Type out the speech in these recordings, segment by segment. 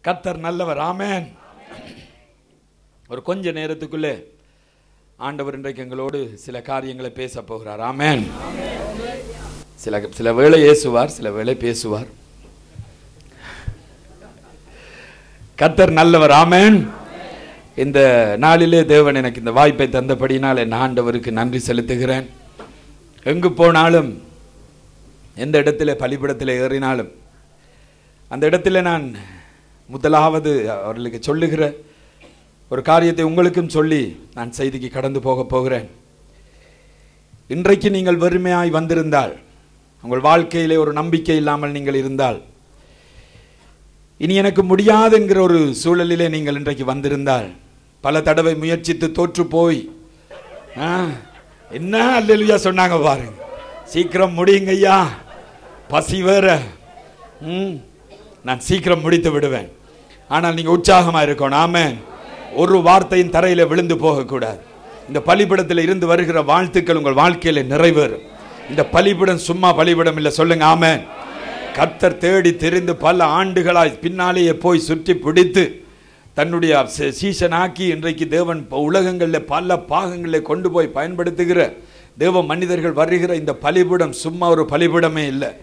கத்தர் நல்லவர் ஆமென் ஒரு கொஞ்ச நேரத்துக்குள்ளே ஆண்டவர் இன்றைக்கு எங்களோடு சில காரியங்களை பேச போகிறார் ஆமென் சில சில வேளை ஏசுவார் சில வேளை பேசுவார் கத்தர் நல்லவர் ஆமென் இந்த நாளிலே தேவன் எனக்கு இந்த வாய்ப்பை தந்தபடினால் என் ஆண்டவருக்கு நன்றி செலுத்துகிறேன் எங்கு போனாலும் எந்த இடத்துல பலிபிடத்தில் ஏறினாலும் அந்த இடத்துல நான் முதலாவது அவர்களுக்கு சொல்லுகிற ஒரு காரியத்தை உங்களுக்கும் சொல்லி நான் செய்திக்கு கடந்து போக போகிறேன் இன்றைக்கு நீங்கள் வெறுமையாய் வந்திருந்தால் உங்கள் வாழ்க்கையிலே ஒரு நம்பிக்கை இல்லாமல் நீங்கள் இருந்தால் இனி எனக்கு முடியாது என்கிற ஒரு சூழலிலே நீங்கள் இன்றைக்கு வந்திருந்தால் பல தடவை முயற்சித்து தோற்று போய் ஆ, என்ன அல்லேலூயா சொன்னாங்க பாருங்க சீக்கிரம் முடியுங்க ஐயா பசி வேற ம், நான் சீக்கிரம் முடித்து விடுவேன் ஆனால் நீங்க உற்சாகமா இருக்கணும் ஆமென் ஒரு வார்த்தையின் தரையில விழுந்து போகக்கூடாது இந்த பலிபிடத்தில் இருந்து வருகிற வாழ்த்துக்கள் உங்கள் வாழ்க்கையில நிறைவேறும் இந்த பலிபிடம் சும்மா பலிபிடம் இல்லை சொல்லுங்க ஆமென் கர்த்தர் தேடி தெரிந்து பல ஆண்டுகளாய் பின்னாலேயே போய் சுற்றி பிடித்து தன்னுடைய சீ- சீசனாக்கி இன்றைக்கு தேவன் ப- உலகங்களில் பல பாகங்களில் கொண்டு போய் பயன்படுத்துகிற தேவ மனிதர்கள் வருகிற இந்த பலிபீடம் சும்மா ஒரு பலிபீடமே இல்லை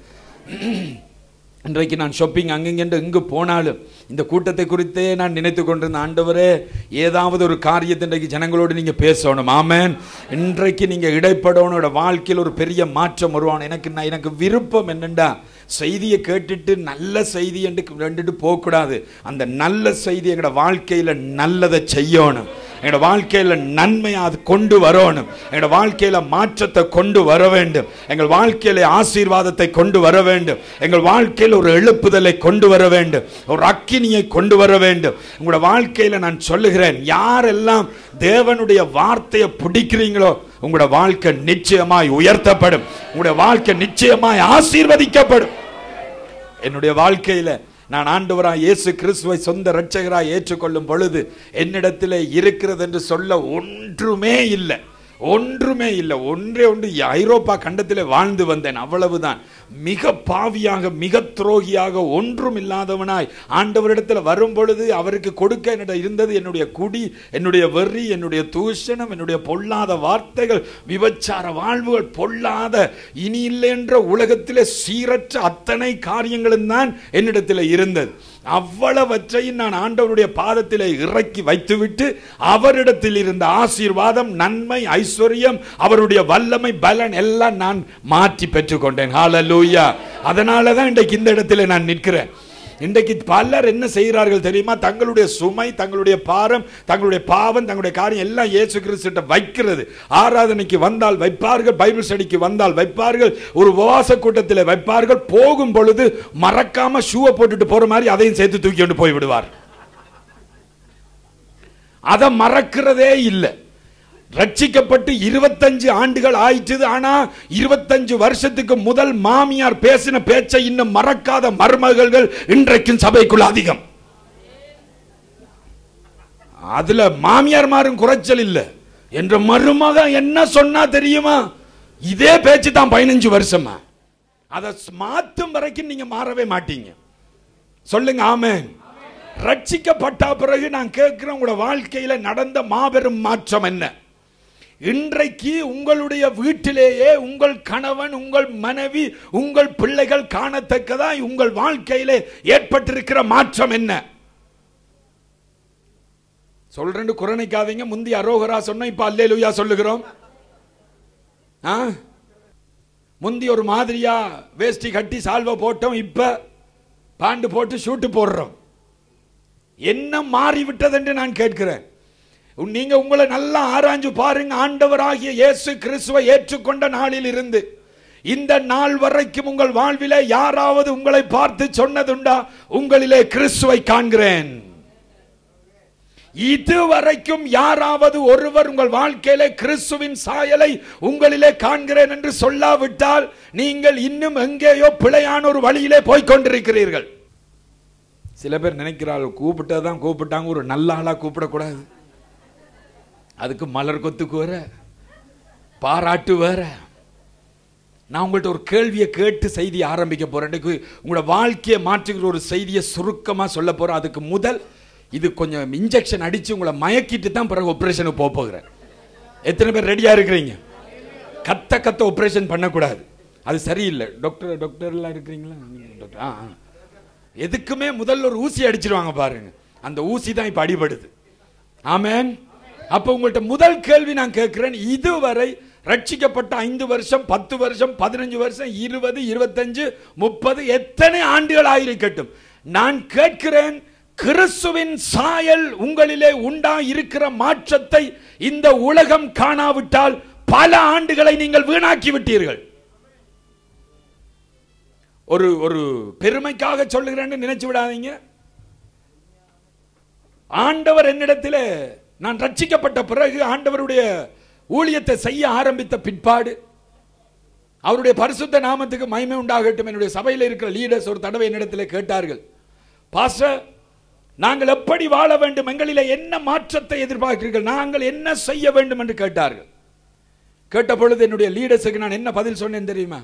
இன்றைக்கு நான் ஷாப்பிங் அங்கங்கென்று எங்கு போனாலும் இந்த கூட்டத்தை குறித்தே நான் நினைத்து கொண்டிருந்த ஆண்டவரே ஏதாவது ஒரு காரியத்தை இன்றைக்கு ஜனங்களோடு நீங்க பேசணும் ஆமென் இன்றைக்கு நீங்க இடைப்படவனோட வாழ்க்கையில் ஒரு பெரிய மாற்றம் வருவான் எனக்கு நான் எனக்கு விருப்பம் என்னண்டா செய்தியை கேட்டுட்டு நல்ல செய்தி என்று ரெண்டுட்டு போகக்கூடாது அந்த நல்ல செய்தி எங்களோட வாழ்க்கையில நல்லதை செய்யணும் எங்களோட வாழ்க்கையில நன்மையை அது கொண்டு வரணும் எங்களோட வாழ்க்கையில மாற்றத்தை கொண்டு வர வேண்டும் எங்கள் வாழ்க்கையில ஆசீர்வாதத்தை கொண்டு வர வேண்டும் எங்கள் வாழ்க்கையில் ஒரு எழுப்புதலை கொண்டு வர வேண்டும் ஒரு அக்கினியை கொண்டு வர வேண்டும் உங்களோட வாழ்க்கையில நான் சொல்லுகிறேன் யாரெல்லாம் தேவனுடைய வார்த்தையை பிடிக்கிறீங்களோ உங்களோட வாழ்க்கை நிச்சயமாய் உயர்த்தப்படும் உங்களுடைய வாழ்க்கை நிச்சயமாய் ஆசீர்வதிக்கப்படும் என்னுடைய வாழ்க்கையில நான் ஆண்டவராய் இயேசு கிறிஸ்துவை சொந்த இரட்சகராய் ஏற்றுக்கொள்ளும் பொழுது என்னிடத்திலே இருக்கிறது என்று சொல்ல ஒன்றுமே இல்லை ஒன்றுமே இல்லை ஒன்றே ஒன்று ஐரோப்பா கண்டத்திலே வாழ்ந்து வந்தேன் அவ்வளவுதான் மிக பாவியாக மிக துரோகியாக ஒன்றும் இல்லாதவனாய் ஆண்டவரிடத்தில் வரும் பொழுது அவருக்கு கொடுக்க என்னிடம் இருந்தது என்னுடைய குடி என்னுடைய வெறி என்னுடைய தூஷணம் என்னுடைய பொல்லாத வார்த்தைகள் விபச்சார வாழ்வுகள் பொல்லாத இனி இல்லை என்ற உலகத்திலே சீரற்ற அத்தனை காரியங்களும் தான் என்னிடத்தில் இருந்தது அவ்வளவற்றையும் நான் ஆண்டவருடைய பாதத்திலே இறக்கி வைத்துவிட்டு அவரிடத்தில் இருந்த ஆசீர்வாதம் நன்மை ஐஸ்வர்யம் அவருடைய வல்லமை பலன் எல்லாம் நான் மாற்றி பெற்றுக்கொண்டேன் ஹalleluya அதனால தான் இன்றைக்கு இந்த இடத்துல நான் நிற்கிறேன் இன்றைக்கு பலர் என்ன செய்கிறார்கள் தெரியுமா தங்களுடைய சுமை தங்களுடைய பாரம் தங்களுடைய பாவம் தங்களுடைய காரியம் எல்லாம் இயேசு கிறிஸ்துட்ட வைக்கிறது ஆராதனைக்கு வந்தால் வைப்பார்கள் பைபிள் ஸ்டடிக்கு வந்தால் வைப்பார்கள் ஒரு உபவாச கூட்டத்தில் வைப்பார்கள் போகும் பொழுது மறக்காம ஷூவை போட்டுட்டு போற மாதிரி அதையும் சேர்த்து தூக்கி கொண்டு போய் விடுவார் அதை மறக்கிறதே இல்லை ரட்சிக்கப்பட்டு இருபத்தஞ்சு ஆண்டுகள் ஆயிடுச்சு ஆனா இருபத்தஞ்சு வருஷத்துக்கு முதல் மாமியார் பேசின பேச்சை இன்னும் மறக்காத மருமகள்கள் இன்றைக்கும் சபைக்குள்ள அதிகம் அதுல மாமியார் மாரும் குறைச்சல் இல்ல என்ற மருமக என்ன சொன்னா தெரியுமா இதே பேச்சு தான் பதினஞ்சு வருஷமா அதை மாத்தும் வரைக்கும் நீங்க மாறவே மாட்டீங்க சொல்லுங்க ஆமென் ரட்சிக்கப்பட்ட பிறகு நான் கேட்கிறேன் உங்களோட வாழ்க்கையில நடந்த மாபெரும் மாற்றம் என்ன இன்றைக்கு உங்களுடைய வீட்டிலேயே உங்கள் கணவன் உங்கள் மனைவி உங்கள் பிள்ளைகள் காணத்தக்கதா உங்கள் வாழ்க்கையிலே ஏற்பட்டிருக்கிற மாற்றம் என்ன சொல்றேன்னு குரணிக்காதீங்க முந்தி அரோகரா சொன்ன இப்ப அல்லேலுயா சொல்லுகிறோம் ஆ? முந்தி ஒரு மாதிரியா வேஷ்டி கட்டி சால்வை போட்டோம் இப்ப பாண்டு போட்டு ஷூட்டு போடுறோம் என்ன மாறிவிட்டது என்று நான் கேட்கிறேன் உன் நீங்க உங்களை நல்லா ஆராய்ஞ்சு பாருங்க ஆண்டவராகிய இயேசு கிறிஸ்துவை ஏற்றுக்கொண்ட நாளில் இருந்து இந்த நாள் வரைக்கும் உங்கள் வாழ்விலே யாராவது உங்களை பார்த்து சொன்னதுண்டா உங்களிலே கிறிஸ்துவை காண்கிறேன் இதுவரைக்கும் யாராவது ஒருவர் உங்கள் வாழ்க்கையிலே கிறிஸ்துவின் சாயலை உங்களிலே காண்கிறேன் என்று சொல்லாவிட்டால் நீங்கள் இன்னும் எங்கேயோ பிழையான ஒரு வழியிலே போய்க் கொண்டிருக்கிறீர்கள் சில பேர் நினைக்கிறார்கள் கூப்பிட்டதான் கூப்பிட்டாங்க ஒரு நல்ல ஆளா கூப்பிடக்கூடாது அதுக்கு மலர் கொத்துக்கு வர பாராட்டு வேற நான் உங்கள்ட்ட ஒரு கேள்வியை கேட்டு செய்தி ஆரம்பிக்க போறேன் இன்னைக்கு உங்களோட வாழ்க்கையை மாற்றுகிற ஒரு செய்தியை சுருக்கமா சொல்ல போறேன் அதுக்கு முதல் இது கொஞ்சம் இன்ஜெக்ஷன் அடிச்சு உங்களை மயக்கிட்டு தான் பிறகு ஆபரேஷனுக்கு போக போகிறேன் எத்தனை பேர் ரெடியா இருக்கிறீங்க கத்த கத்த ஆபரேஷன் பண்ணக்கூடாது அது சரியில்லை டாக்டர் டாக்டர்லாம் இருக்கிறீங்களா டாக்டர் ஆ ஆ. எதுக்குமே முதல்ல ஒரு ஊசி அடிச்சிருவாங்க பாருங்க அந்த ஊசி தான் இப்ப அடிபடுது ஆமென் அப்ப உங்கள்ட்ட முதல் கேள்வி நான் கேட்கிறேன் இதுவரை ரட்சிக்கப்பட்ட ஐந்து வருஷம் பத்து வருஷம் பதினஞ்சு வருஷம் இருபது இருபத்தஞ்சு முப்பது எத்தனை ஆண்டுகள் ஆயிருக்கட்டும் நான் கேட்கிறேன் கிறிஸ்துவின் சாயல் உங்களிலே உண்டா இருக்கிற மாற்றத்தை இந்த உலகம் காணாவிட்டால் பல ஆண்டுகளை நீங்கள் வீணாக்கி விட்டீர்கள் ஒரு ஒரு பெருமைக்காக சொல்லுகிறேன்னு நினைச்சு விடாதீங்க ஆண்டவர் என்னிடத்தில் நான் ரட்சிக்கப்பட்ட பிறகு ஆண்டவருடைய ஊழியத்தை செய்ய ஆரம்பித்த பிற்பாடு அவருடைய பரிசுத்த நாமத்துக்கு மகிமை உண்டாகட்டும் என்னுடைய சபையில் இருக்கிற லீடர்ஸ் ஒரு தடவை என்னிடத்தில் கேட்டார்கள் பாஸ்டர் நாங்கள் எப்படி வாழ வேண்டும் எங்களிலே என்ன மாற்றத்தை எதிர்பார்க்கிறீர்கள் நாங்கள் என்ன செய்ய வேண்டும் என்று கேட்டார்கள் கேட்ட பொழுது என்னுடைய லீடர்ஸுக்கு நான் என்ன பதில் சொன்னேன் தெரியுமா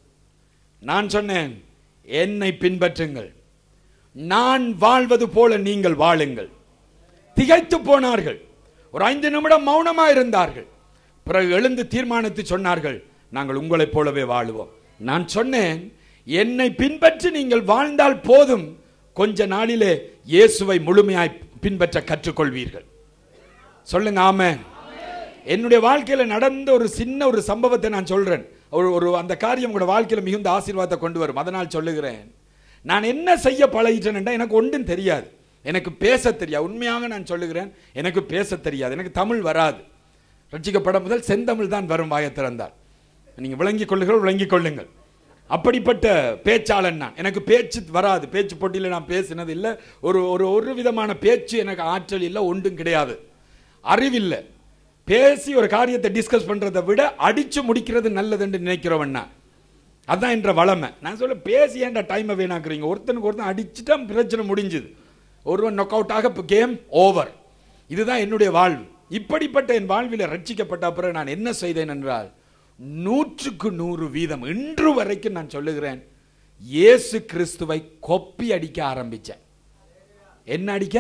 நான் சொன்னேன் என்னை பின்பற்றுங்கள் நான் வாழ்வது போல நீங்கள் வாழுங்கள் திகைத்து போனார்கள் ஒரு ஐந்து நிமிடம் மௌனமா இருந்தார்கள் பிறகு எழுந்து தீர்மானித்து சொன்னார்கள் நாங்கள் உங்களைப் போலவே வாழுவோம் நான் சொன்னேன் என்னை பின்பற்றி நீங்கள் வாழ்ந்தால் போதும் கொஞ்ச நாளிலே இயேசுவை முழுமையாய் பின்பற்ற கற்றுக்கொள்வீர்கள் சொல்லுங்க ஆமே என்னுடைய வாழ்க்கையில நடந்த ஒரு சின்ன ஒரு சம்பவத்தை நான் சொல்றேன் ஒரு ஒரு அந்த காரியம் உங்களோட வாழ்க்கையில மிகுந்த ஆசீர்வாதத்தை கொண்டு வரும் அதனால் சொல்லுகிறேன் நான் என்ன செய்ய பழகிட்டேன்டா எனக்கு ஒன்றும் தெரியாது எனக்கு பேச தெரியாது உண்மையாக நான் சொல்லுகிறேன் எனக்கு பேச தெரியாது எனக்கு தமிழ் வராது ரட்சிக்கப்பட முதல் செந்தமிழ் தான் வரும் வாயை திறந்தால் நீங்க விளங்கிக் கொள்ளுங்கள் விளங்கிக் கொள்ளுங்கள் அப்படிப்பட்ட பேச்சாளன் நான் எனக்கு பேச்சு வராது பேச்சு போட்டியில் நான் பேசினது இல்லை ஒரு ஒரு ஒரு விதமான பேச்சு எனக்கு ஆற்றல் இல்லை ஒன்றும் கிடையாது அறிவில்லை பேசி ஒரு காரியத்தை டிஸ்கஸ் பண்றதை விட அடிச்சு முடிக்கிறது நல்லதுன்னு நினைக்கிறவன் நான் அதான் என்ற வளமை நான் சொல்ல பேசி ஏன்டா டைமை வீணாக்குறீங்க ஒருத்தனுக்கு ஒருத்தன் அடிச்சுட்டா பிரச்சனை முடிஞ்சுது ஒருவன் நொக் அவுட் ஆக இப்போ கேம் ஓவர் இதுதான் என்னுடைய வாழ்வு இப்படிப்பட்ட என் வாழ்வில் ரட்சிக்கப்பட்ட பிறகு நான் என்ன செய்தேன் என்றால் நூற்றுக்கு நூறு வீதம் இன்று வரைக்கும் நான் சொல்லுகிறேன் இயேசு கிறிஸ்துவை கொப்பி அடிக்க ஆரம்பிச்சேன் என்ன அடிக்க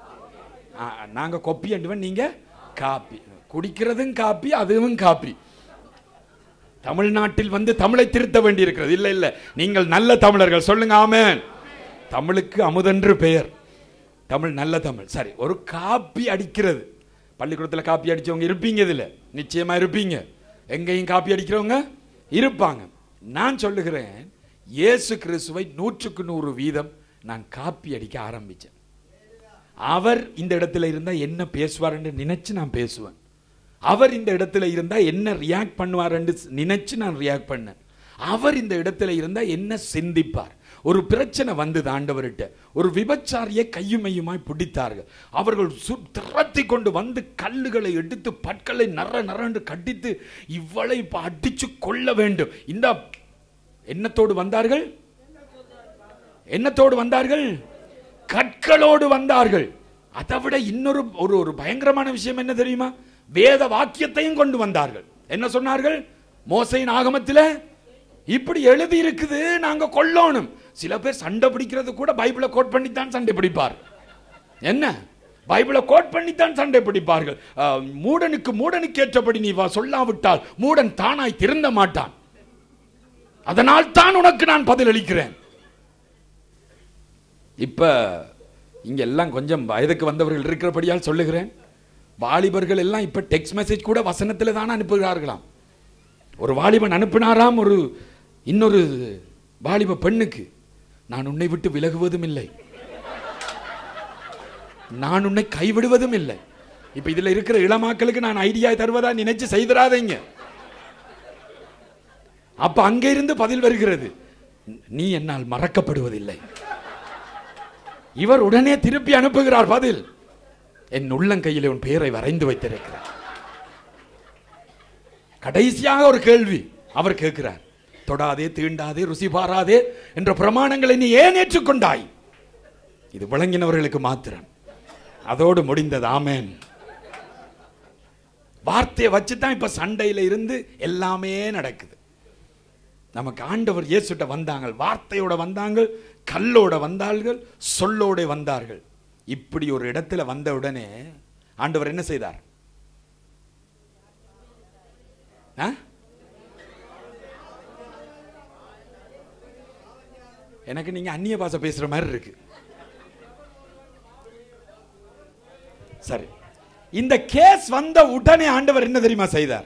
ஆ, நாங்க கொப்பி அண்டுவன் நீங்க காப்பி குடிக்கிறதும் காப்பி அதுவும் காப்பி தமிழ்நாட்டில் வந்து தமிழை திருத்த வேண்டியிருக்கிறது இல்ல இல்ல நீங்கள் நல்ல தமிழர்கள் சொல்லுங்க ஆமென் தமிழுக்கு அமுதென்று பெயர் தமிழ் நல்ல தமிழ் சரி ஒரு காப்பி அடிக்கிறது பள்ளிக்கூடத்தில் காப்பி அடிச்சவங்க இருப்பீங்க இதுல நிச்சயமா இருப்பீங்க எங்கேயும் காப்பி அடிக்கிறவங்க இருப்பாங்க நான் சொல்லுகிறேன் இயேசு கிறிஸ்துவை நூற்றுக்கு நூறு வீதம் நான் காப்பி அடிக்க ஆரம்பிச்சேன் அவர் இந்த இடத்துல இருந்தா என்ன பேசுவார்ன்னு நினைச்சு நான் பேசுவேன் அவர் இந்த இடத்துல இருந்தா என்ன ரியாக்ட் பண்ணுவார்ன்னு நினைச்சு நான் ரியாக்ட் பண்ணேன் அவர் இந்த இடத்துல இருந்தா என்ன சிந்திப்பார் ஒரு பிரச்சனை வந்தது ஆண்டவர்கிட்ட ஒரு விபச்சாரியை கையுமையுமாய் பிடித்தார்கள் அவர்கள் சு- திரட்டி கொண்டு வந்து கல்லுகளை எடுத்து பற்களை நற நரன்று கட்டித்து இவளை இப்ப அடிச்சு கொள்ள வேண்டும் இந்த எண்ணத்தோடு வந்தார்கள் எண்ணத்தோடு வந்தார்கள் கற்களோடு வந்தார்கள் அதை விட இன்னொரு ஒரு ஒரு பயங்கரமான விஷயம் என்ன தெரியுமா வேத வாக்கியத்தையும் கொண்டு வந்தார்கள் என்ன சொன்னார்கள் மோசையின் ஆகமத்தில் இப்படி எழுதி இருக்குது நாங்க கொல்லணும் சில பேர் சண்டை பிடிக்கிறது கூட பைபிளை கோட் பண்ணித்தான் சண்டை பிடிப்பார் என்ன பைபிளை கோட் பண்ணித்தான் சண்டை பிடிப்பார்கள் அஹ், மூடனுக்கு மூடனுக்கு ஏற்றபடி நீ வா சொல்லாவிட்டால் மூடன் தானாய் திருந்த மாட்டான் அதனால் தான் உனக்கு நான் பதில் அளிக்கிறேன் இப்ப இங்க எல்லாம் கொஞ்சம் வயதுக்கு வந்தவர்கள் இருக்கிறபடியால் சொல்லுகிறேன் வாலிபர்கள் எல்லாம் இப்ப டெக்ஸ்ட் மெசேஜ் கூட வசனத்தில் தான் அனுப்புகிறார்களாம் ஒரு வாலிபன் அனுப்பினாராம் ஒரு இன்னொரு வாலிப பெண்ணுக்கு நான் உன்னை விட்டு விலகுவதும் இல்லை நான் உன்னை கைவிடுவதும் இல்லை இப்ப இதுல இருக்கிற இளமாக்களுக்கு நான் ஐடியா தருவதா நினைச்சு செய்திராதீங்க அப்ப அங்க இருந்து பதில் வருகிறது நீ என்னால் மறக்கப்படுவதில்லை இவர் உடனே திருப்பி அனுப்புகிறார் பதில் என் உள்ளங்கையிலே உன் பெயரை வரைந்து வைத்திருக்கிறார் கடைசியாக ஒரு கேள்வி அவர் கேட்கிறார் தொடாதே தீண்டாதே ருசி பாராதே என்ற பிரமாணங்களை நீ ஏன் ஏற்றுக்கொண்டாய் இது விளங்கினவர்களுக்கு மாத்திரம் அதோடு முடிந்தது ஆமென் வார்த்தையை வச்சு தான் இப்ப சண்டையில இருந்து எல்லாமே நடக்குது நமக்கு ஆண்டவர் இயேசுட்ட வந்தாங்க வார்த்தையோட வந்தாங்க கல்லோட வந்தார்கள் சொல்லோட வந்தார்கள் இப்படி ஒரு இடத்துல வந்த உடனே ஆண்டவர் என்ன செய்தார் ஆ? எனக்கு நீங்க அந்நிய பாஷை பேசுற மாதிரி இருக்கு சரி இந்த கேஸ் வந்த உடனே ஆண்டவர் என்ன தெரியுமா செய்தார்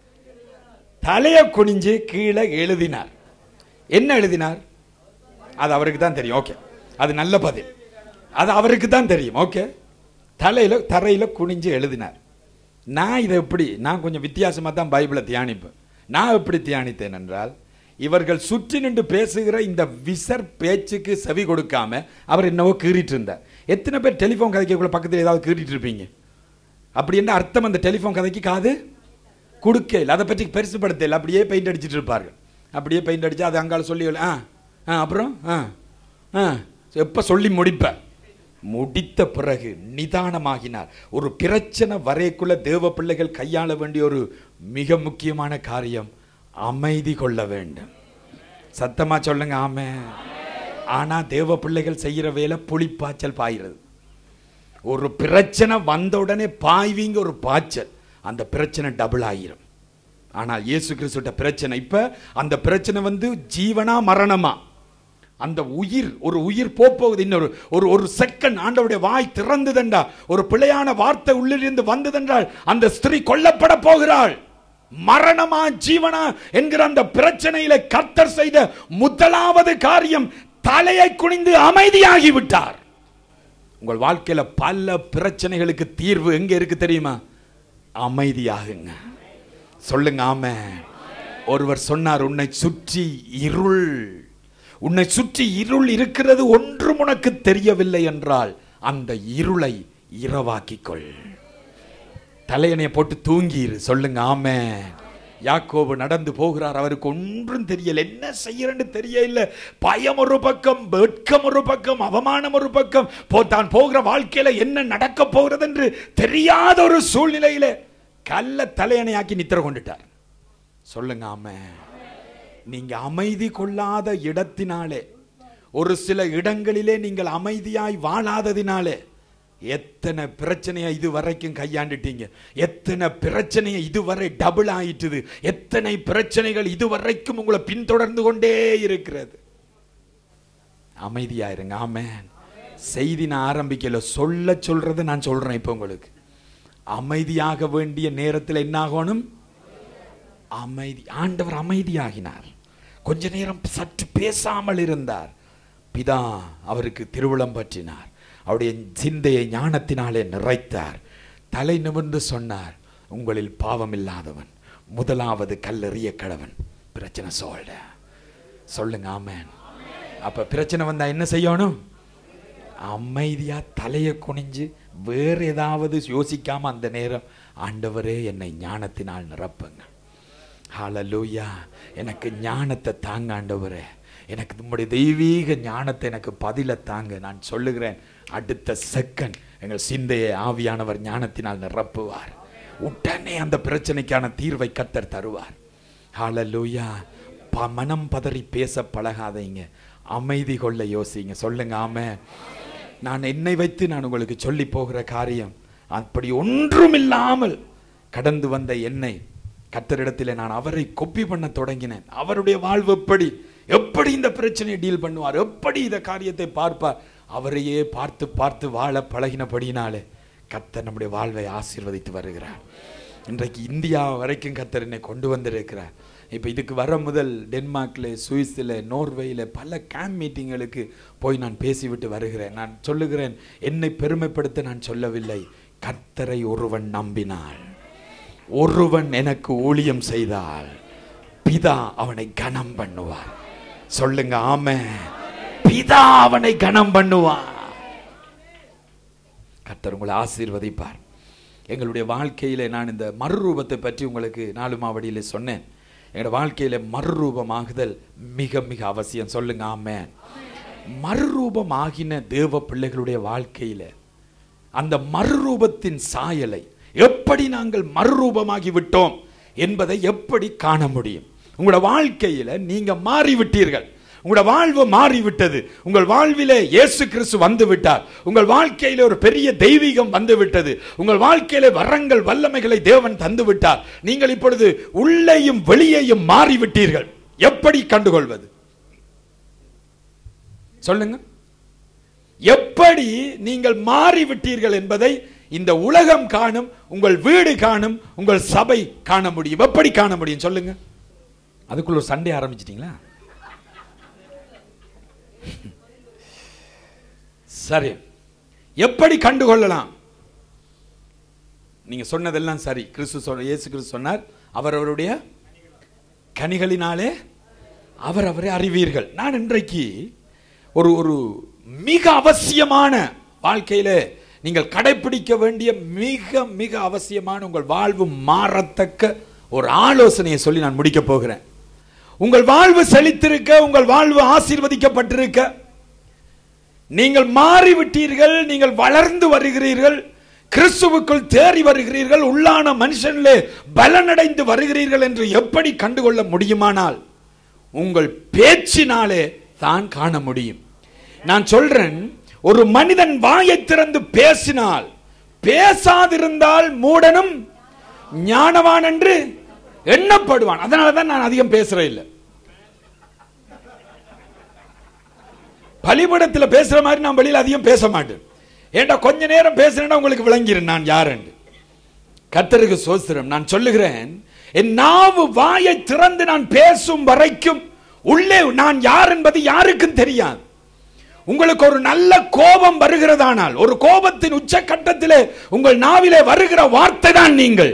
தலையை குனிஞ்சு கீழே எழுதினார் என்ன எழுதினார் அது அவருக்கு தான் தெரியும் ஓகே அது நல்ல பதில் அது அவருக்கு தான் தெரியும் ஓகே தலையில தரையில குனிஞ்சு எழுதினார் நான் இதை எப்படி நான் கொஞ்சம் வித்தியாசமா தான் பைபிளை தியானிப்பேன் நான் எப்படி தியானித்தேன் என்றால் இவர்கள் சுற்றி நின்று பேசுகிற இந்த விசர் பேச்சுக்கு செவி கொடுக்காம அவர் என்னவோ கீறிட்டு இருந்தார் எத்தனை பேர் டெலிஃபோன் கதைக்கக்குள்ள பக்கத்தில் ஏதாவது கீறிட்டு இருப்பீங்க அப்படி என்ன அர்த்தம் அந்த டெலிஃபோன் கதைக்கு காது கொடுக்கல அதை பற்றி பெருசுப்படுத்தல அப்படியே பெயிண்ட் அடிச்சிட்டு இருப்பார்கள் அப்படியே பெயிண்ட் அடிச்சு அது அங்கால சொல்லி ஆ ஆ அப்புறம் ஆ ஆ எப்போ சொல்லி முடிப்ப முடித்த பிறகு நிதானமாகினார் ஒரு பிரச்சனை வரைக்குள்ள தேவ பிள்ளைகள் கையாள வேண்டிய ஒரு மிக முக்கியமான காரியம் அமைதி கொள்ள வேண்டும் சத்தமா சொல்லுங்க ஆமே ஆனா தேவ பிள்ளைகள் செய்யற வேலை புளிப்பாய்ச்சல் பாயிறது ஒரு பிரச்சனை வந்த உடனே பாய்வீங்க ஒரு பாய்ச்சல் அந்த பிரச்சனை டபுள் ஆயிரும் ஆனால் இயேசு கிறிஸ்துட்ட பிரச்சனை இப்ப அந்த பிரச்சனை வந்து ஜீவனா மரணமா அந்த உயிர் ஒரு உயிர் போகுது இன்னொரு ஒரு ஒரு செகண்ட் ஆண்டவருடைய வாய் திறந்ததென்றா ஒரு பிழையான வார்த்தை உள்ளிருந்து வந்ததென்றால் அந்த ஸ்திரீ கொல்லப்பட போகிறாள் மரணமா ஜீவனா என்கிற அந்த பிரச்சனையில கர்த்தர் செய்த முதலாவது காரியம் தலையை குனிந்து அமைதியாகி விட்டார் உங்கள் வாழ்க்கையில பல பிரச்சனைகளுக்கு தீர்வு எங்க இருக்கு தெரியுமா அமைதியாகுங்க சொல்லுங்க ஆமே ஒருவர் சொன்னார் உன்னை சுற்றி இருள் உன்னை சுற்றி இருள் இருக்கிறது ஒன்றும் உனக்கு தெரியவில்லை என்றால் அந்த இருளை இரவாக்கிக் கொள் தலையணையை போட்டு தூங்கிரு சொல்லுங்க ஆமே யாக்கோபு நடந்து போகிறார் அவருக்கு ஒன்றும் தெரியல என்ன செய்யறன்னு தெரியல பயம் ஒரு பக்கம் வெட்கம் ஒரு பக்கம் அவமானம் ஒரு பக்கம் போ தான் போகிற வாழ்க்கையில என்ன நடக்க போகிறது என்று தெரியாத ஒரு சூழ்நிலையில கல்ல தலையணையாக்கி நித்திர கொண்டுட்டார் சொல்லுங்க ஆமே நீங்க அமைதி கொள்ளாத இடத்தினாலே ஒரு சில இடங்களிலே நீங்கள் அமைதியாய் வாழாததினாலே எத்தனை பிரச்சனையை இது வரைக்கும் கையாண்டுட்டீங்க எத்தனை பிரச்சனையை இதுவரை டபுள் ஆயிட்டுது எத்தனை பிரச்சனைகள் இதுவரைக்கும் உங்களை பின்தொடர்ந்து கொண்டே இருக்கிறது அமைதியா இருங்க ஆமென் செய்தி நான் ஆரம்பிக்கல சொல்ல சொல்றது நான் சொல்றேன் இப்போ உங்களுக்கு அமைதியாக வேண்டிய நேரத்தில் என்ன ஆகணும் அமைதி ஆண்டவர் அமைதியாகினார் கொஞ்ச நேரம் சற்று பேசாமல் இருந்தார் பிதா அவருக்கு திருவிழம் பற்றினார் அவருடைய சிந்தையை ஞானத்தினாலே நிறைத்தார் தலை நிமிர்ந்து சொன்னார் உங்களில் பாவம் இல்லாதவன் முதலாவது கல்லெறிய கடவன் பிரச்சனை சொல்ற சொல்லுங்க ஆமென் அப்ப பிரச்சனை வந்தா என்ன செய்யணும் அமைதியா தலையை குனிஞ்சு வேற ஏதாவது யோசிக்காம அந்த நேரம் ஆண்டவரே என்னை ஞானத்தினால் நிரப்புங்க ஹalleluya எனக்கு ஞானத்தை தாங்க ஆண்டவரே எனக்கு உம்முடைய தெய்வீக ஞானத்தை எனக்கு பதில தாங்க நான் சொல்லுகிறேன் அடுத்த செகண்ட் எங்கள் சிந்தையை ஆவியானவர் ஞானத்தினால் நிரப்புவார் உடனே அந்த பிரச்சனைக்கான தீர்வை கத்தர் தருவார் ஹalleluya ப மனம் பதறி பேச பழகாதீங்க அமைதி கொள்ள யோசிங்க சொல்லுங்க ஆமே நான் என்னை வைத்து நான் உங்களுக்கு சொல்லி போகிற காரியம் அப்படி ஒன்றுமில்லாமல் கடந்து வந்த என்னை கத்தரிடத்தில் நான் அவரை கொப்பி பண்ண தொடங்கினேன் அவருடைய வாழ்வு எப்படி எப்படி இந்த பிரச்சனையை டீல் பண்ணுவார் எப்படி இந்த காரியத்தை பார்ப்பார் அவரையே பார்த்து பார்த்து வாழ பழகினபடினாலே கத்தர் நம்முடைய வாழ்வை ஆசீர்வதித்து வருகிறார் இன்றைக்கு இந்தியா வரைக்கும் கத்தர் என்னை கொண்டு வந்திருக்கிறார் இப்போ இதுக்கு வர முதல் டென்மார்க்கில் சுவிஸில் நோர்வேயில் பல கேம்ப் மீட்டிங்களுக்கு போய் நான் பேசிவிட்டு வருகிறேன் நான் சொல்லுகிறேன் என்னை பெருமைப்படுத்த நான் சொல்லவில்லை கர்த்தரை ஒருவன் நம்பினாள் ஒருவன் எனக்கு ஊழியம் செய்தால் பிதா அவனை கனம் பண்ணுவார் சொல்லுங்க ஆமே பிதா அவனை கனம் பண்ணுவார் கர்த்தர் உங்களை ஆசீர்வதிப்பார் எங்களுடைய வாழ்க்கையில நான் இந்த மறுரூபத்தை பற்றி உங்களுக்கு நாலு மாவடியில சொன்னேன் எங்களோட வாழ்க்கையில மறுரூபமாகுதல் மிக மிக அவசியம் சொல்லுங்க ஆமென் மறுரூபம் ஆகின தேவ பிள்ளைகளுடைய வாழ்க்கையில அந்த மறுரூபத்தின் சாயலை எப்படி நாங்கள் மறுரூபமாகி விட்டோம் என்பதை எப்படி காண முடியும் உங்களோட வாழ்க்கையில நீங்க மாறிவிட்டீர்கள் உங்களோட வாழ்வு மாறிவிட்டது உங்கள் வாழ்விலே இயேசு கிறிஸ்து வந்து விட்டார் உங்கள் வாழ்க்கையில ஒரு பெரிய தெய்வீகம் வந்து விட்டது உங்கள் வாழ்க்கையில வரங்கள் வல்லமைகளை தேவன் தந்து விட்டார் நீங்கள் இப்பொழுது உள்ளேயும் வெளியேயும் மாறிவிட்டீர்கள் எப்படி கண்டுகொள்வது சொல்லுங்க எப்படி நீங்கள் மாறிவிட்டீர்கள் என்பதை இந்த உலகம் காணும் உங்கள் வீடு காணும் உங்கள் சபை காண முடியும் எப்படி காண முடியும் சொல்லுங்க அதுக்குள்ள ஒரு சண்டை ஆரம்பிச்சிட்டீங்களா சரி எப்படி கண்டுகொள்ளலாம் நீங்க சொன்னதெல்லாம் சரி கிறிஸ்து சொன்ன இயேசு கிறிஸ்து சொன்னார் அவரவருடைய கனிகளினாலே அவர் அவரை அறிவீர்கள் நான் இன்றைக்கு ஒரு ஒரு மிக அவசியமான வாழ்க்கையில நீங்கள் கடைபிடிக்க வேண்டிய மிக மிக அவசியமான உங்கள் வாழ்வு மாறத்தக்க ஒரு ஆலோசனையை சொல்லி நான் முடிக்க போகிறேன் உங்கள் வாழ்வு செழித்திருக்க உங்கள் வாழ்வு ஆசீர்வதிக்கப்பட்டிருக்க நீங்கள் மாறிவிட்டீர்கள் நீங்கள் வளர்ந்து வருகிறீர்கள் கிறிஸ்துவுக்குள் தேறி வருகிறீர்கள் உள்ளான மனுஷனிலே பலனடைந்து வருகிறீர்கள் என்று எப்படி கண்டுகொள்ள முடியுமானால் உங்கள் பேச்சினாலே தான் காண முடியும் நான் சொல்றேன் ஒரு மனிதன் வாயை திறந்து பேசினால் பேசாதிருந்தால் மூடனும் ஞானவான் என்று எண்ணப்படுவான் அதனால தான் நான் அதிகம் பேசுறேன் இல்லை பலிபடத்துல பேசுற மாதிரி நான் வெளியில அதிகம் பேச மாட்டேன் ஏண்டா கொஞ்ச நேரம் பேசுறேன்னா உங்களுக்கு விளங்கிரும் நான் யாருன்னு கர்த்தருக்கு சோஸ்திரம் நான் சொல்லுகிறேன் என் நாவு வாயை திறந்து நான் பேசும் வரைக்கும் உள்ளே நான் யார் என்பது யாருக்கும் தெரியாது உங்களுக்கு ஒரு நல்ல கோபம் வருகிறதானால் ஒரு கோபத்தின் உச்சக்கட்டத்திலே உங்கள் நாவிலே வருகிற வார்த்தை தான் நீங்கள்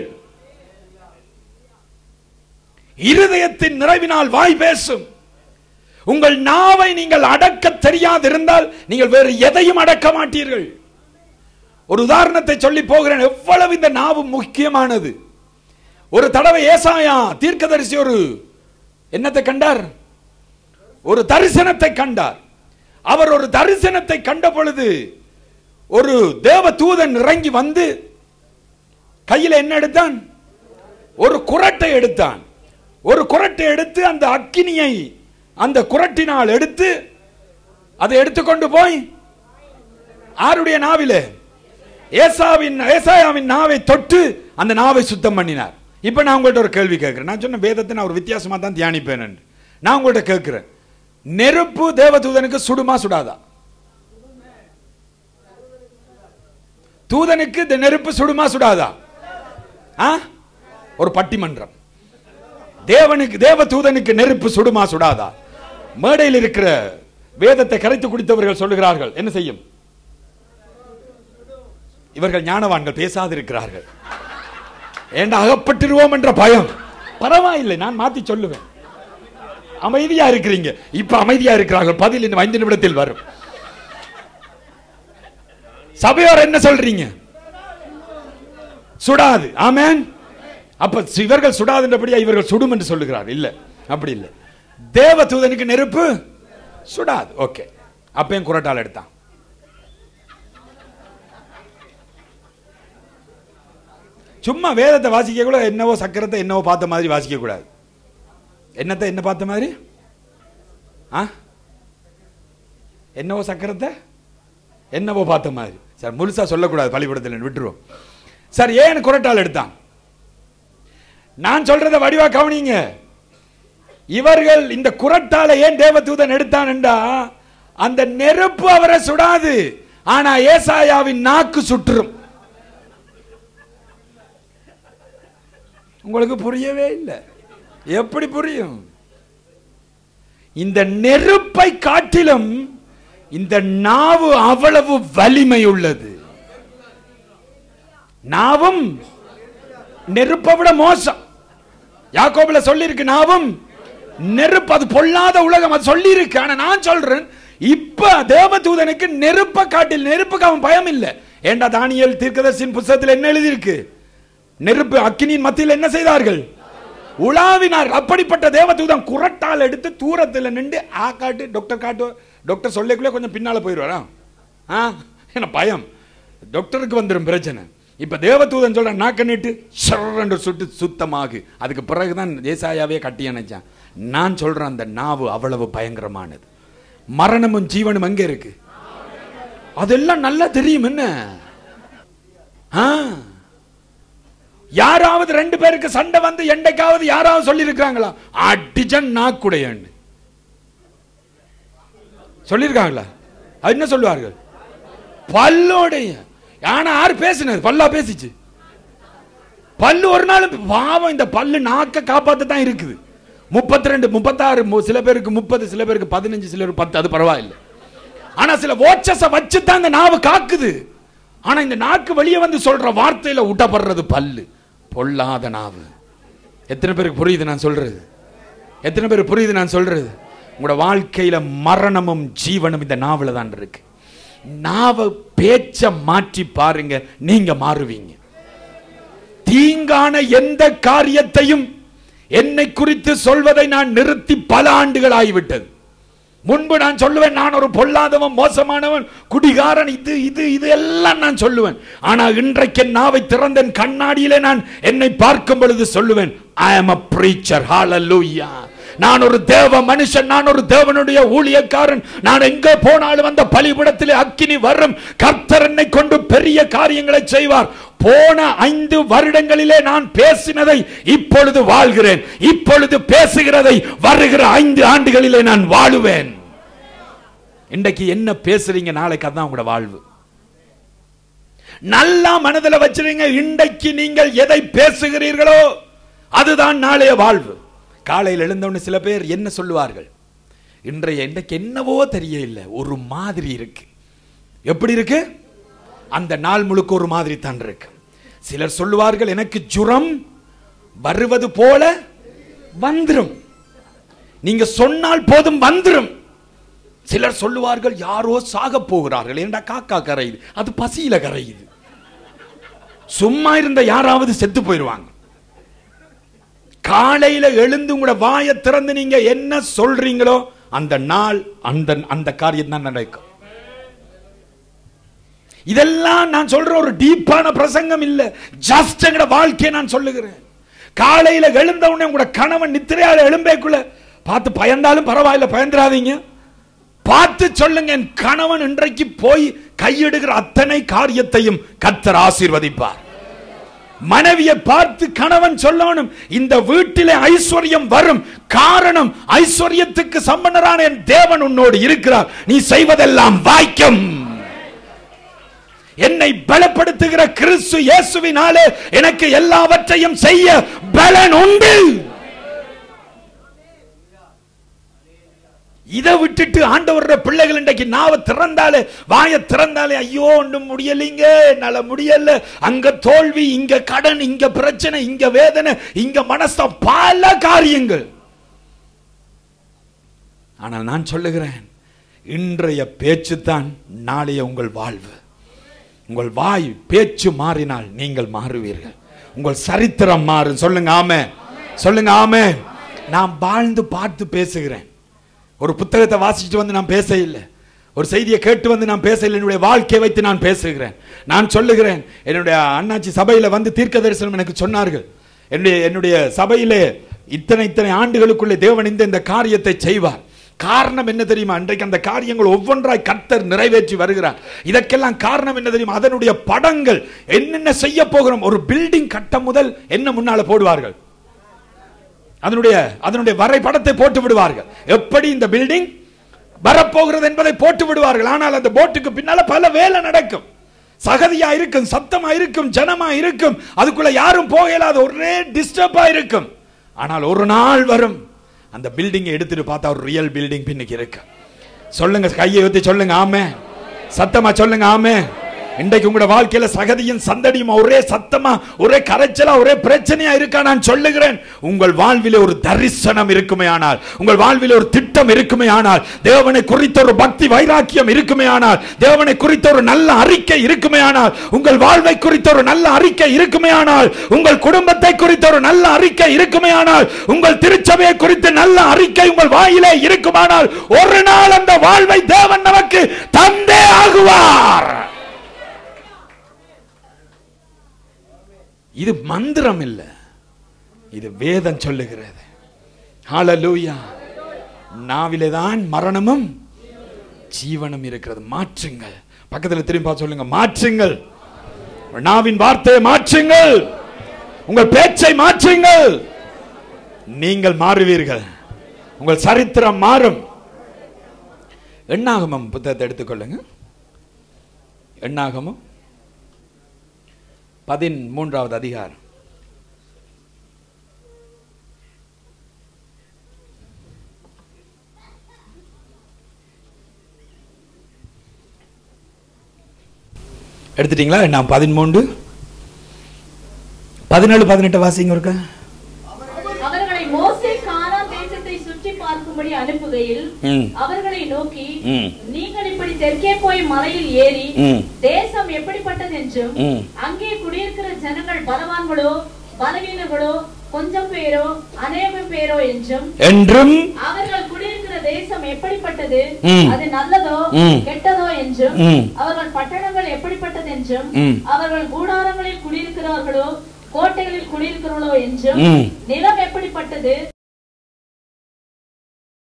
இருதயத்தின் நிறைவினால் வாய் பேசும் உங்கள் நாவை நீங்கள் அடக்க தெரியாதிருந்தால் நீங்கள் வேறு எதையும் அடக்க மாட்டீர்கள் ஒரு உதாரணத்தை சொல்லி போகிறேன் எவ்வளவு இந்த நாவு முக்கியமானது ஒரு தடவை ஏசாயா தீர்க்கதரிசி ஒரு என்னத்தை கண்டார் ஒரு தரிசனத்தை கண்டார் அவர் ஒரு தரிசனத்தை கண்ட பொழுது ஒரு தேவ தூதன் இறங்கி வந்து கையில் என்ன எடுத்தான் ஒரு குரட்டை எடுத்தான் ஒரு குரட்டை எடுத்து அந்த அக்கினியை அந்த குரட்டினால் எடுத்து அதை எடுத்துக்கொண்டு போய் ஆருடைய நாவிலே ஏசாவின் ஏசாயாவின் நாவை தொட்டு அந்த நாவை சுத்தம் பண்ணினார் இப்ப நான் உங்கள்ட்ட ஒரு கேள்வி கேட்கிறேன் நான் சொன்ன வேதத்தை நான் ஒரு வித்தியாசமா தான் தியானிப்பேன் நான் உங்கள்ட்ட கேட்கிறேன் நெருப்பு தேவதூதனுக்கு சுடுமா சுடாதா தூதனுக்கு இந்த நெருப்பு சுடுமா சுடாதா ஆ? ஒரு பட்டிமன்றம் தேவனுக்கு தேவ தூதனுக்கு நெருப்பு சுடுமா சுடாதா மேடையில் இருக்கிற வேதத்தை கரைத்து குடித்தவர்கள் சொல்லுகிறார்கள் என்ன செய்யும் இவர்கள் ஞானவான்கள் பேசாதிருக்கிறார்கள் ஏண்டா அகப்பட்டுருவோம் என்ற பயம் பரவாயில்லை நான் மாத்தி சொல்லுவேன் அமைதியா இருக்கிறீங்க இப்ப அமைதியா இருக்கிறார்கள் பதில் இன்னும் ஐந்து நிமிடத்தில் வரும் சபையோர் என்ன சொல்றீங்க சுடாது ஆமென் அப்ப இவர்கள் சுடாதுன்றபடியா இவர்கள் சுடும் என்று சொல்லுகிறார் இல்ல அப்படி இல்ல தேவ தூதனுக்கு நெருப்பு சுடாது ஓகே அப்பயும் குரட்டால் எடுத்தான் சும்மா வேதத்தை வாசிக்க கூட என்னவோ சக்கரத்தை என்னவோ பார்த்த மாதிரி வாசிக்க கூடாது என்னத்தை என்ன பார்த்த மாதிரி ஆ என்னவோ சக்கரத்தை என்னவோ பார்த்த மாதிரி சார் முழுசா சொல்லக்கூடாது பள்ளிக்கூடத்தில் விட்டுருவோம் சார் ஏன் குரட்டால் எடுத்தான் நான் சொல்றத வடிவா கவனிங்க இவர்கள் இந்த குரட்டால ஏன் தேவதூதன் எடுத்தான் என்றா அந்த நெருப்பு அவரை சுடாது ஆனா ஏசாயாவின் நாக்கு சுற்றும் உங்களுக்கு புரியவே இல்லை எப்படி புரியும் இந்த நெருப்பை காட்டிலும் இந்த நாவு அவ்வளவு வலிமை உள்ளது நாவும் நெருப்பை விட மோசம் யாக்கோபுல சொல்லி இருக்கு நாவும் நெருப்பு அது பொல்லாத உலகம் அது சொல்லி இருக்கு ஆனா நான் சொல்றேன் இப்ப தேவதூதனுக்கு நெருப்பை காட்டில் நெருப்புக்கு அவன் பயம் இல்லை ஏண்டா தானியல் தீர்க்கதர்சின் புத்தகத்தில் என்ன எழுதியிருக்கு நெருப்பு அக்கினியின் மத்தியில் என்ன செய்தார்கள் உலாவினார் அப்படிப்பட்ட தேவதூதன் குரட்டால் எடுத்து தூரத்தில் நின்று ஆ காட்டு டாக்டர் காட்டு டாக்டர் சொல்லக்குள்ளே கொஞ்சம் பின்னால போயிடுவாரா ஆ என்ன பயம் டாக்டருக்கு வந்துடும் பிரச்சனை இப்ப தேவதூதன் சொல்ற நாக்க நீட்டு சர்ன்னு சுட்டு சுத்தமாகு அதுக்கு பிறகுதான் ஏசாயாவே கட்டி அணைச்சான் நான் சொல்றேன் அந்த நாவு அவ்வளவு பயங்கரமானது மரணமும் ஜீவனும் எங்க இருக்கு அதெல்லாம் நல்லா தெரியும் என்ன ஆ. யாராவது ரெண்டு பேருக்கு சண்டை வந்து என்னைக்காவது யாராவது சொல்லி இருக்காங்களா அடிச்சன் நாக்குடையன்னு சொல்லியிருக்காங்களா அது என்ன சொல்லுவார்கள் பல்லோடைய ஆனா யார் பேசுனது பல்லா பேசிச்சு பல்லு ஒரு நாள் பாவம் இந்த பல்லு நாக்க காப்பாத்த தான் இருக்குது முப்பத்தி ரெண்டு முப்பத்தாறு சில பேருக்கு முப்பது சில பேருக்கு பதினஞ்சு சில பேருக்கு பத்து அது பரவாயில்லை ஆனா சில ஓச்சஸ வச்சு தான் இந்த நாவு காக்குது ஆனா இந்த நாக்கு வெளியே வந்து சொல்ற வார்த்தையில ஊட்டப்படுறது பல்லு பொல்லாத நாவு எத்தனை பேருக்கு புரியுது நான் சொல்றது எத்தனை பேருக்கு புரியுது நான் சொல்றது உங்களோட வாழ்க்கையில மரணமும் ஜீவனும் இந்த நாவல தான் இருக்கு நாவ பேச்ச மாற்றி பாருங்க நீங்க மாறுவீங்க தீங்கான எந்த காரியத்தையும் என்னை குறித்து சொல்வதை நான் நிறுத்தி பல ஆண்டுகள் ஆகிவிட்டது முன்பு நான் சொல்லுவேன் நான் ஒரு பொல்லாதவன் மோசமானவன் குடிகாரன் இது இது இது எல்லாம் நான் சொல்லுவேன் ஆனா இன்றைக்கு என் நாவை திறந்த என் கண்ணாடியிலே நான் என்னை பார்க்கும் பொழுது சொல்லுவேன் ஐ am a preacher hallelujah நான் ஒரு தேவ மனுஷன் நான் ஒரு தேவனுடைய ஊழியக்காரன் நான் எங்கே போனாலும் அந்த பலிபடத்திலே அக்கினி வரும் கர்த்தர் என்னை கொண்டு பெரிய காரியங்களை செய்வார் போன ஐந்து வருடங்களிலே நான் பேசினதை இப்பொழுது வாழ்கிறேன் இப்பொழுது பேசுகிறதை வருகிற ஐந்து ஆண்டுகளிலே நான் வாழுவேன் இன்றைக்கு என்ன பேசுறீங்க நாளைக்கு அதான் உங்களோட வாழ்வு நல்லா மனதில் வச்சிருங்க இன்றைக்கு நீங்கள் எதை பேசுகிறீர்களோ அதுதான் நாளைய வாழ்வு காலையில் எழுந்தவொன்னு சில பேர் என்ன சொல்லுவார்கள் இன்றைய இன்றைக்கு என்னவோ தெரியல ஒரு மாதிரி இருக்கு எப்படி இருக்கு அந்த நாள் முழுக்க ஒரு மாதிரி தான் இருக்கு சிலர் சொல்லுவார்கள் எனக்கு ஜுரம் வருவது போல வந்துரும் நீங்க சொன்னால் போதும் வந்துரும் சிலர் சொல்லுவார்கள் யாரோ சாக போகிறார்கள் ஏண்டா காக்கா கரையுது அது பசியில கரையுது சும்மா இருந்த யாராவது செத்து போயிடுவாங்க காலையில எழுந்து உங்களோட வாயை திறந்து நீங்க என்ன சொல்றீங்களோ அந்த நாள் அந்த அந்த காரியம் தான் நடக்கும் இதெல்லாம் நான் சொல்ற ஒரு டீப்பான பிரசங்கம் இல்ல ஜஸ்ட் எங்கட வாழ்க்கையை நான் சொல்லுகிறேன் காலையில எழுந்த உடனே உங்களோட கணவன் நித்திரையால எழும்பேக்குள்ள பார்த்து பயந்தாலும் பரவாயில்ல பயந்துராதீங்க பார்த்து சொல்லுங்க என் கணவன் இன்றைக்கு போய் கையிடுகிற அத்தனை காரியத்தையும் கத்தர் ஆசீர்வதிப்பார் மனைவியை பார்த்து கணவன் சொல்லணும் இந்த வீட்டிலே ஐஸ்வர்யம் வரும் காரணம் ஐஸ்வர்யத்துக்கு சம்பந்தரான என் தேவன் உன்னோடு இருக்கிறார் நீ செய்வதெல்லாம் வாய்க்கும் என்னை பலப்படுத்துகிற கிறிஸ்து இயேசுவினாலே எனக்கு எல்லாவற்றையும் செய்ய பலன் உண்டு இதை விட்டுட்டு ஆண்டவரோட பிள்ளைகள் இன்றைக்கு நாவ திறந்தாலே வாய திறந்தாலே ஐயோ ஒன்றும் முடியலைங்க என்னால முடியல அங்க தோல்வி இங்க கடன் இங்க பிரச்சனை இங்க வேதனை இங்க மனச பல காரியங்கள் ஆனால் நான் சொல்லுகிறேன் இன்றைய பேச்சு தான் நாளைய உங்கள் வாழ்வு உங்கள் வாய் பேச்சு மாறினால் நீங்கள் மாறுவீர்கள் உங்கள் சரித்திரம் மாறும் சொல்லுங்க ஆமே சொல்லுங்க ஆமே நான் வாழ்ந்து பார்த்து பேசுகிறேன் ஒரு புத்தகத்தை வாசிச்சுட்டு வந்து நான் பேச இல்லை ஒரு செய்தியை கேட்டு வந்து நான் பேச இல்லை என்னுடைய வாழ்க்கையை வைத்து நான் பேசுகிறேன் நான் சொல்லுகிறேன் என்னுடைய அண்ணாச்சி சபையில வந்து தீர்க்க தரிசனம் எனக்கு சொன்னார்கள் என்னுடைய என்னுடைய சபையிலே இத்தனை இத்தனை ஆண்டுகளுக்குள்ளே தேவன் இந்த இந்த காரியத்தை செய்வார் காரணம் என்ன தெரியுமா இன்றைக்கு அந்த காரியங்கள் ஒவ்வொன்றாய் கர்த்தர் நிறைவேற்றி வருகிறார் இதற்கெல்லாம் காரணம் என்ன தெரியுமா அதனுடைய படங்கள் என்னென்ன செய்ய போகிறோம் ஒரு பில்டிங் கட்டம் முதல் என்ன முன்னால போடுவார்கள் அதனுடைய அதனுடைய வரைபடத்தை போட்டு விடுவார்கள் எப்படி இந்த பில்டிங் வரப்போகிறது என்பதை போட்டு விடுவார்கள் ஆனால் அந்த போட்டுக்கு பின்னால பல வேலை நடக்கும் சகதியா இருக்கும் சத்தமா இருக்கும் ஜனமா இருக்கும் அதுக்குள்ள யாரும் போக இயலாத ஒரே டிஸ்டர்பா இருக்கும் ஆனால் ஒரு நாள் வரும் அந்த பில்டிங்கை எடுத்துட்டு பார்த்தா ஒரு ரியல் பில்டிங் பின்னுக்கு இருக்கு சொல்லுங்க கையை ஊத்தி சொல்லுங்க ஆமே சத்தமா சொல்லுங்க ஆமே இன்றைக்கு உங்களோட வாழ்க்கையில சகதியும் சந்தடியும் ஒரே சத்தமா ஒரே கரைச்சலா ஒரே பிரச்சனையா இருக்கா நான் சொல்லுகிறேன் உங்கள் வாழ்விலே ஒரு தரிசனம் இருக்குமே ஆனால் உங்கள் வாழ்விலே ஒரு திட்டம் இருக்குமே ஆனால் தேவனை குறித்த ஒரு பக்தி வைராக்கியம் இருக்குமே ஆனால் தேவனை குறித்த ஒரு நல்ல அறிக்கை இருக்குமே ஆனால் உங்கள் வாழ்வை குறித்த ஒரு நல்ல அறிக்கை இருக்குமே ஆனால் உங்கள் குடும்பத்தை குறித்த ஒரு நல்ல அறிக்கை இருக்குமே ஆனால் உங்கள் திருச்சபையை குறித்த நல்ல அறிக்கை உங்கள் வாயிலே இருக்குமானால் ஒரு நாள் அந்த வாழ்வை தேவன் நமக்கு தந்தே ஆகுவார் இது மந்திரம் இல்ல இது வேதம் சொல்லுகிறது ஹalleluya நாவிலே தான் மரணமும் ஜீவனும் இருக்கிறது மாற்றுங்கள் பக்கத்துல திரும்பி பார்த்து சொல்லுங்க மாற்றுங்கள் நாவின் வார்த்தையை மாற்றுங்கள் உங்கள் பேச்சை மாற்றுங்கள் நீங்கள் மாறுவீர்கள் உங்கள் சரித்திரம் மாறும் எண்ணாகமம் புத்தகத்தை எடுத்துக்கொள்ளுங்க எண்ணாகமம் பதிமூன்றாவது அதிகாரம் எடுத்துட்டீங்களா நான் பதிமூன்று பதினேழு பதினெட்டு வாசிங்க இருக்க அவர்களை மோசே கானான் தேசத்தை சுற்றி பார்க்கும்படி அனுப்புகையில் ம் அவர்களை நோக்கி ம் நீங்கள் இப்படி தெற்கே போய் மலையில் ஏறி ம். தேசம் எப்படிப்பட்டது என்றும் ம். அங்கே குடியிருக்கிற ஜனங்கள் பலவான்களோ பலவீனர்களோ கொஞ்சம் பேரோ அநேகம் பேரோ என்றும் என்றும் அவர்கள் குடியிருக்கிற தேசம் எப்படிப்பட்டது ம். அது நல்லதோ ம். கெட்டதோ என்றும் ம். அவர்கள் பட்டணங்கள் எப்படிப்பட்டது என்றும் ம். அவர்கள் கூடாரங்களில் குடியிருக்கிறார்களோ கோட்டைகளில் குடியிருக்கிறவர்களோ என்றும் ம். நிலம் எப்படிப்பட்டது